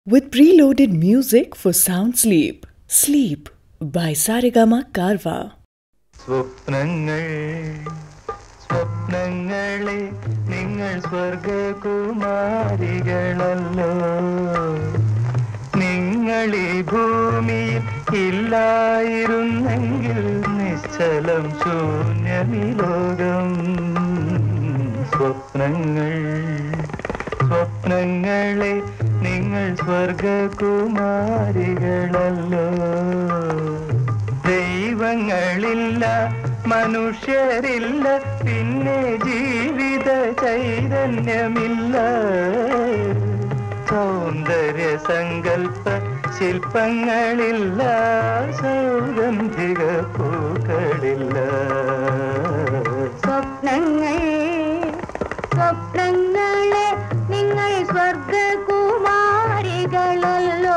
with preloaded music for sound sleep. Sleep by Sarigama Karva. സ്വപ്നങ്ങൾ സ്വപ്നങ്ങളെ നിങ്ങൾ സ്വർഗകുമാരികളല്ലോ നിങ്ങൾ ഈ ഭൂമിയിൽ ഇല്ലായിരുന്നെങ്കിൽ നിശ്ചലം ശൂന്യമി ലോകം സ്വപ്നങ്ങൾ സ്വപ്നങ്ങളെ നിങ്ങൾ സ്വർഗകുമാരികളല്ലോ ദൈവങ്ങളില്ല മനുഷ്യരില്ല പിന്നെ ജീവിത ചൈതന്യമില്ല സൗന്ദര്യ സങ്കല്പ ശില്പങ്ങളില്ല സൗഗന്ധിക പൂക്കളില്ല സ്വപ്നങ്ങൾ സ്വപ്നങ്ങളെ നിങ്ങൾ സ്വർഗകുമാരികളല്ലോ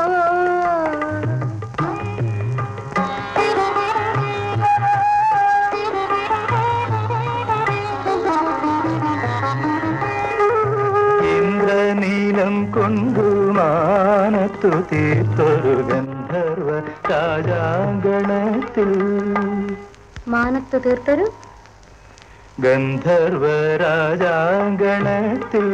ഇന്ദ്രനീലം കൊണ്ടു മാനത്തു തീർത്തൊരു ഗന്ധർവ രാജാങ്കണത്തിൽ മാനത്ത് തീർത്തൊരു ഗന്ധർവ രാജാങ്കണത്തിൽ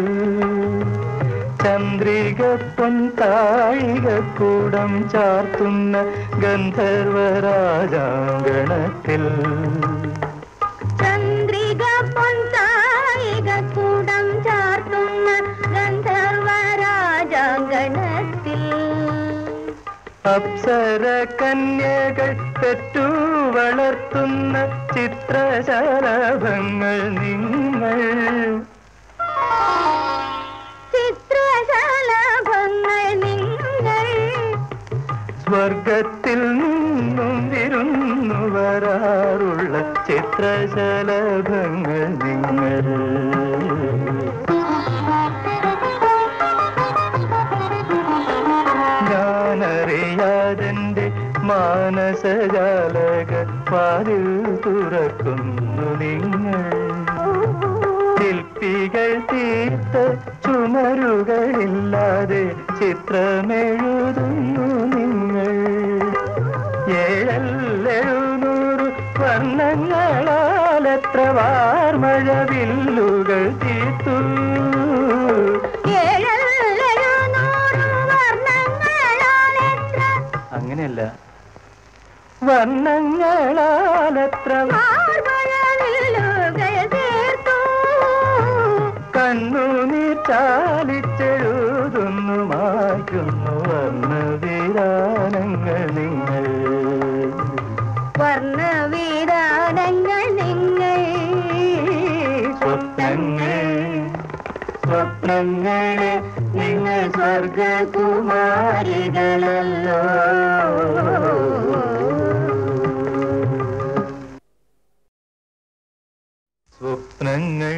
ചന്ദ്രിക പൊൻതാഴിക കൂടം ചാർത്തുന്ന ഗന്ധർവ രാജാങ്കണത്തിൽ ചന്ദ്രിക പൊൻതായിക കൂടം ചാർത്തുന്ന ഗന്ധർവ രാജാങ്കണത്തിൽ അപ്സര കന്യകൾ പെറ്റു വളർത്തുന്ന ചിത്രശലഭങ്ങൾ നിങ്ങൾ ചിത്രശലഭങ്ങൾ നിങ്ങൾ സ്വർഗത്തിൽ നിന്നും വിരുന്നു വരാറുള്ള ചിത്രശലഭങ്ങൾ നിങ്ങൾ ഞാനറിയാതെന്റെ മാനസജാലക വാതിൽ തുറക്കുന്നു നിങ്ങൾ ശില്പികൾ തീർത്ത ചുമരുകളില്ലാതെ ചിത്രമെഴുതുന്നു നിങ്ങൾ ഏഴല്ലെഴുന്നൂറ് വർണ്ണങ്ങളാൽ എത്ര വാർമഴ വില്ലുകൾ തീർത്തു ഏഴെഴുന്നൂറ് വർണ്ണങ്ങളാൽ എത്ര അങ്ങനെയല്ല വർണ്ണങ്ങളാൽ എത്ര മാർഗഴിലുകൾ തീർത്തു. കണ്ണുനീർ ചാലിച്ചെഴുതുന്നു മായ്ക്കുന്നു വർണ്ണവിരാനങ്ങൾ നിങ്ങൾ വർണ്ണവിധാനങ്ങൾ നിങ്ങൾ സ്വപ്നങ്ങൾ സ്വപ്നങ്ങളെ നിങ്ങൾ സ്വർഗകുമാരികളല്ലോ സ്വപ്നങ്ങൾ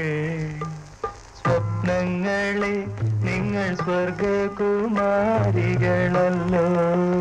സ്വപ്നങ്ങളെ നിങ്ങൾ സ്വർഗകുമാരികളല്ലോ